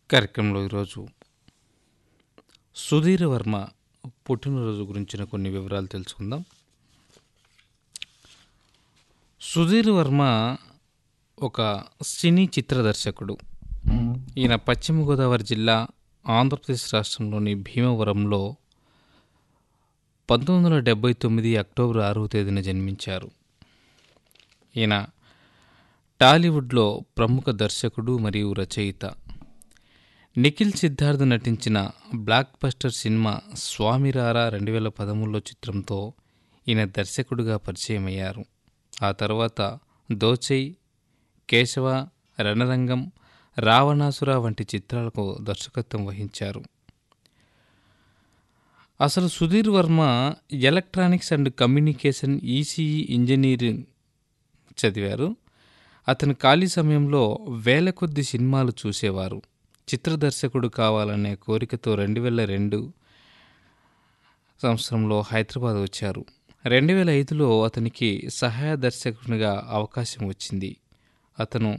కార్యక్రమంలో ఈరోజు సుధీర్ వర్మ పుట్టినరోజు గురించిన కొన్ని వివరాలు తెలుసుకుందాం సుధీర్ వర్మ ఒక సినీ చిత్ర దర్శకుడు ఈయన పశ్చిమ గోదావరి జిల్లా ఆంధ్రప్రదేశ్ రాష్ట్రంలోని భీమవరంలో పంతొమ్మిది వందల డెబ్బై తొమ్మిది అక్టోబర్ ఆరవ తేదీన జన్మించారు ఈయన టాలీవుడ్లో ప్రముఖ దర్శకుడు మరియు రచయిత నిఖిల్ సిద్ధార్థ్ నటించిన బ్లాక్ బస్టర్ సినిమా స్వామిరారా రెండు వేల పదమూడులో చిత్రంతో ఈయన దర్శకుడిగా పరిచయం అయ్యారు ఆ తర్వాత దోచై కేశవ రణరంగం రావణాసుర వంటి చిత్రాలకు దర్శకత్వం వహించారు అసలు Sudheer Varma electronics and communication ECE engineering చదివారు అతని ఖాళీ సమయంలో వేల కొద్ది సినిమాలు చూసేవారు చిత్ర దర్శకుడు కావాలనే కోరికతో రెండు వేల రెండు సంవత్సరంలో హైదరాబాద్ వచ్చారు రెండు వేల ఐదులో అతనికి సహాయ దర్శకునిగా అవకాశం వచ్చింది అతను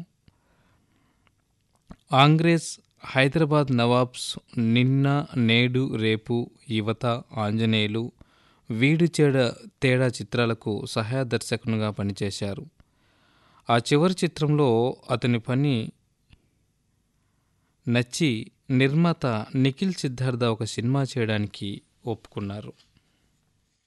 ఆంగ్రేజ్ హైదరాబాద్ నవాబ్స్ నిన్న నేడు రేపు యువత ఆంజనేయులు వీడు చేడ తేడా చిత్రాలకు సహాయ దర్శకునిగా పనిచేశారు ఆ చివరి చిత్రంలో అతని పని నచ్చి నిర్మాత నిఖిల్ సిద్ధార్థ ఒక సినిమా చేయడానికి ఒప్పుకున్నారు